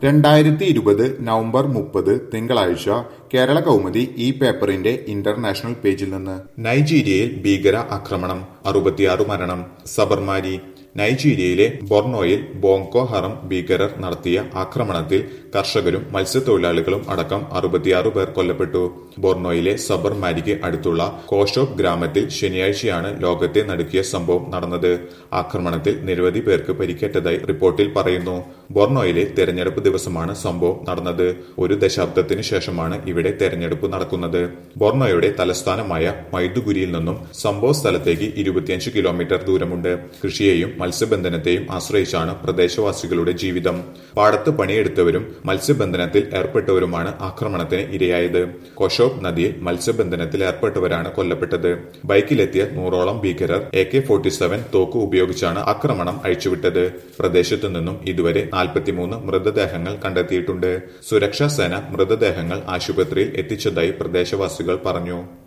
രണ്ടായിരത്തി ഇരുപത് നവംബർ മുപ്പത് തിങ്കളാഴ്ച കേരള കൗമുദി ഈ പേപ്പറിന്റെ ഇന്റർനാഷണൽ പേജിൽ നിന്ന് നൈജീരിയയിൽ ഭീകര ആക്രമണം അറുപത്തിയാറ് മരണം സബർമാരി നൈജീരിയയിലെ ബൊർണോയിൽ ബോങ്കോ ഹറം ഭീകരർ നടത്തിയ ആക്രമണത്തിൽ കർഷകരും മത്സ്യത്തൊഴിലാളികളും അടക്കം അറുപത്തിയാറ് പേർ കൊല്ലപ്പെട്ടു ബൊർണോയിലെ സബർമാരിക്ക് അടുത്തുള്ള കോഷോപ്പ് ഗ്രാമത്തിൽ ശനിയാഴ്ചയാണ് ലോകത്തെ നടുക്കിയ സംഭവം നടന്നത് ആക്രമണത്തിൽ നിരവധി പേർക്ക് പരിക്കേറ്റതായി റിപ്പോർട്ടിൽ പറയുന്നു ബൊർണോയിലെ തെരഞ്ഞെടുപ്പ് ദിവസമാണ് സംഭവം നടന്നത് ഒരു ദശാബ്ദത്തിന് ശേഷമാണ് ഇവിടെ തെരഞ്ഞെടുപ്പ് നടക്കുന്നത് ബൊർണോയുടെ തലസ്ഥാനമായ മൈദുഗുരിയിൽ നിന്നും സംഭവ സ്ഥലത്തേക്ക് ഇരുപത്തിയഞ്ച് കിലോമീറ്റർ ദൂരമുണ്ട് കൃഷിയെയും മത്സ്യബന്ധനത്തെയും ആശ്രയിച്ചാണ് പ്രദേശവാസികളുടെ ജീവിതം പാടത്ത് പണിയെടുത്തവരും മത്സ്യബന്ധനത്തിൽ ഏർപ്പെട്ടവരുമാണ് ആക്രമണത്തിന് ഇരയായത് കൊഷോബ് നദിയിൽ മത്സ്യബന്ധനത്തിൽ ഏർപ്പെട്ടവരാണ് കൊല്ലപ്പെട്ടത് ബൈക്കിലെത്തിയ നൂറോളം ഭീകരർ എ കെ ഫോർട്ടി സെവൻ തോക്ക് ഉപയോഗിച്ചാണ് ആക്രമണം അഴിച്ചുവിട്ടത് പ്രദേശത്തു നിന്നും ഇതുവരെ നാൽപ്പത്തിമൂന്ന് മൃതദേഹങ്ങൾ കണ്ടെത്തിയിട്ടുണ്ട് സുരക്ഷാ സേന മൃതദേഹങ്ങൾ ആശുപത്രിയിൽ എത്തിച്ചതായി പ്രദേശവാസികൾ പറഞ്ഞു